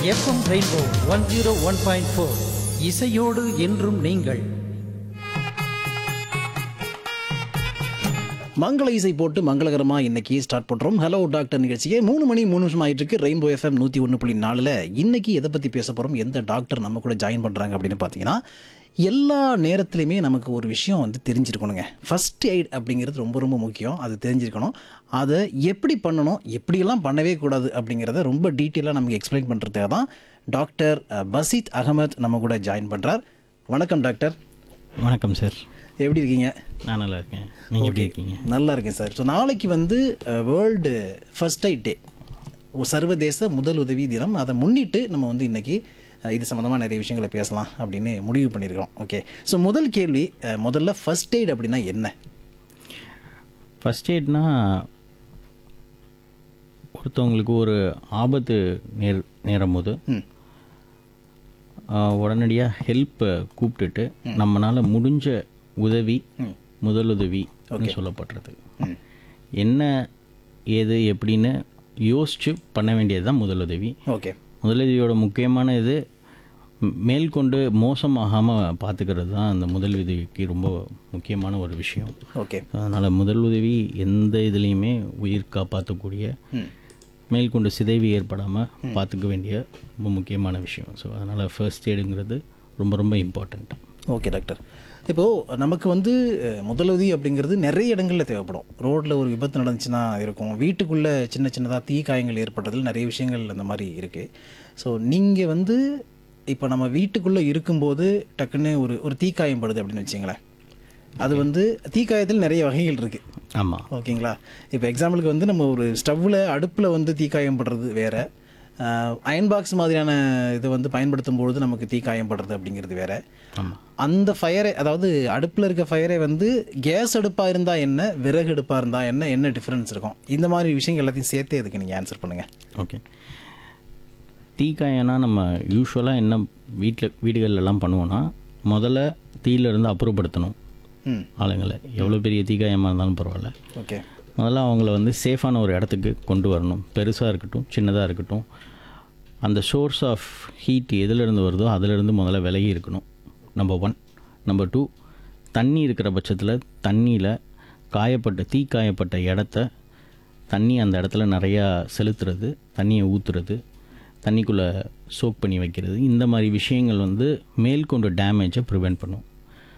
FM rainbow one zero one point four இசையோடு என்றும் நீங்கள் மங்கள இசை போட்டு மங்களகரமா இன்னைக்கு ஸ்டார்ட் பண்றோம் ஹலோ டாக்டர் நிகழ்ச்சியே மூணு மணி மூணு நிமிஷம் ஆயிட்டு இருக்கு ரெயின்போ எஃப்எம் நூத்தி ஒன்று புள்ளி நாலுல இன்னைக்கு எதை பத்தி பேச போறோம் எந்த டாக்டர் நம்ம கூட ஜாயின் பண்றாங்க அப்படின்னு பார்த்தீங்கன்னா எல்லா நேரத்துலையுமே நமக்கு ஒரு விஷயம் வந்து தெரிஞ்சிருக்கணுங்க ஃபர்ஸ்ட் எய்ட் அப்படிங்கிறது ரொம்ப ரொம்ப முக்கியம் அது தெரிஞ்சிருக்கணும் அதை எப்படி பண்ணணும் எப்படியெல்லாம் பண்ணவே கூடாது அப்படிங்கிறத ரொம்ப டீட்டெயிலாக நமக்கு எக்ஸ்பிளைன் பண்ணுறதுக்காக தான் டாக்டர் அஹ், பசீத் அகமத் நம்ம கூட ஜாயின் பண்ணுறார் வணக்கம் டாக்டர் வணக்கம் சார் எப்படி இருக்கீங்க நான் நல்லா இருக்கேன் நீங்கள் எப்படி இருக்கீங்க நல்லா இருக்கேன் சார் ஸோ நாளைக்கு வந்து வேர்ல்டு ஃபர்ஸ்ட் ஐட் டே சர்வதேச முதல் உதவி தினம் அதை முன்னிட்டு நம்ம வந்து இன்னைக்கு அஹ், இது சம்மந்தமாக நிறைய விஷயங்களை பேசலாம் அப்படின்னு முடிவு பண்ணியிருக்கோம் ஓகே ஸோ முதல் கேள்வி அஹ், முதல்ல ஃபர்ஸ்ட் எய்ட் அப்படின்னா என்ன ஃபஸ்ட் எய்ட்னா ஒருத்தவங்களுக்கு ஒரு ஆபத்து நேர் நேரும் போது ம் உடனடியாக ஹெல்ப்பை கூப்பிட்டுட்டு நம்மளால் முடிஞ்ச உதவி முதலுதவி அப்படின்னு சொல்லப்படுறது ம் என்ன ஏது எப்படின்னு யோசித்து பண்ண வேண்டியது தான் முதலுதவி ஓகே முதலுதவியோட முக்கியமான இது ம், மேற்கொண்டு மோசமாகாமல் பார்த்துக்கிறது தான் அந்த முதலுதவிக்கு ரொம்ப முக்கியமான ஒரு விஷயம் ஓகே அதனால் முதல் உதவி எந்த இதுலேயுமே உயிர் காப்பாற்றக்கூடிய மேற்கொண்டு சிதைவு ஏற்படாமல் பார்த்துக்க வேண்டிய ரொம்ப முக்கியமான விஷயம் ஸோ அதனால் ஃபர்ஸ்ட் எய்டுங்கிறது ரொம்ப ரொம்ப இம்பார்ட்டண்ட் ஓகே டாக்டர் இப்போது நமக்கு வந்து அஹ், முதலுதவி அப்படிங்கிறது நிறைய இடங்களில் தேவைப்படும் ரோட்டில் ஒரு விபத்து நடந்துச்சுன்னா இருக்கும் வீட்டுக்குள்ளே சின்ன சின்னதாக தீ காயங்கள் ஏற்படுறதுல நிறைய விஷயங்கள் அந்த மாதிரி இருக்குது ஸோ நீங்கள் வந்து இப்போ நம்ம வீட்டுக்குள்ளே இருக்கும்போது டக்குன்னு ஒரு ஒரு தீக்காயம் படுது அப்படின்னு வச்சுங்களேன் அது வந்து தீக்காயத்தில் நிறைய வகைகள் இருக்குது ஆமாம் ஓகேங்களா இப்போ எக்ஸாம்பிளுக்கு வந்து நம்ம ஒரு ஸ்டவ்வில் அடுப்பில் வந்து தீக்காயம் படுறது வேற அயன் பாக்ஸ் மாதிரியான இதை வந்து பயன்படுத்தும் பொழுது நமக்கு தீக்காயம் படுறது அப்படிங்கிறது வேற ஆமாம் அந்த ஃபயரை அதாவது அடுப்பில் இருக்க ஃபயரை வந்து கேஸ் அடுப்பாக இருந்தால் என்ன விறகு அடுப்பாக இருந்தால் என்ன என்ன டிஃப்ரென்ஸ் இருக்கும் இந்த மாதிரி விஷயங்கள் எல்லாத்தையும் சேர்த்தே இதுக்கு நீங்கள் ஆன்சர் பண்ணுங்கள் ஓகே தீக்காயம்னா நம்ம யூஸ்வலாக என்ன வீட்டில் வீடுகள்லாம் பண்ணுவோன்னா முதல்ல தீயிலிருந்து அப்புறப்படுத்தணும் ம் ஆளுங்களை எவ்வளோ பெரிய தீக்காயமாக இருந்தாலும் பரவாயில்ல ஓகே முதல்ல அவங்கள வந்து சேஃபான ஒரு இடத்துக்கு கொண்டு வரணும் பெருசாக இருக்கட்டும் சின்னதாக இருக்கட்டும் அந்த சோர்ஸ் ஆஃப் ஹீட் எதுலேருந்து வருதோ அதிலிருந்து முதல்ல விலகி இருக்கணும் நம்பர் ஒன் நம்பர் டூ தண்ணி இருக்கிற பட்சத்தில் தண்ணியில் காயப்பட்ட தீ காயப்பட்ட இடத்த தண்ணி அந்த இடத்துல நிறையா செலுத்துறது தண்ணியை ஊற்றுறது தண்ணிக்குள்ளே சோக் பண்ணி வைக்கிறது இந்த மாதிரி விஷயங்கள் வந்து மேற்கொண்டு டேமேஜை ப்ரிவெண்ட் பண்ணும்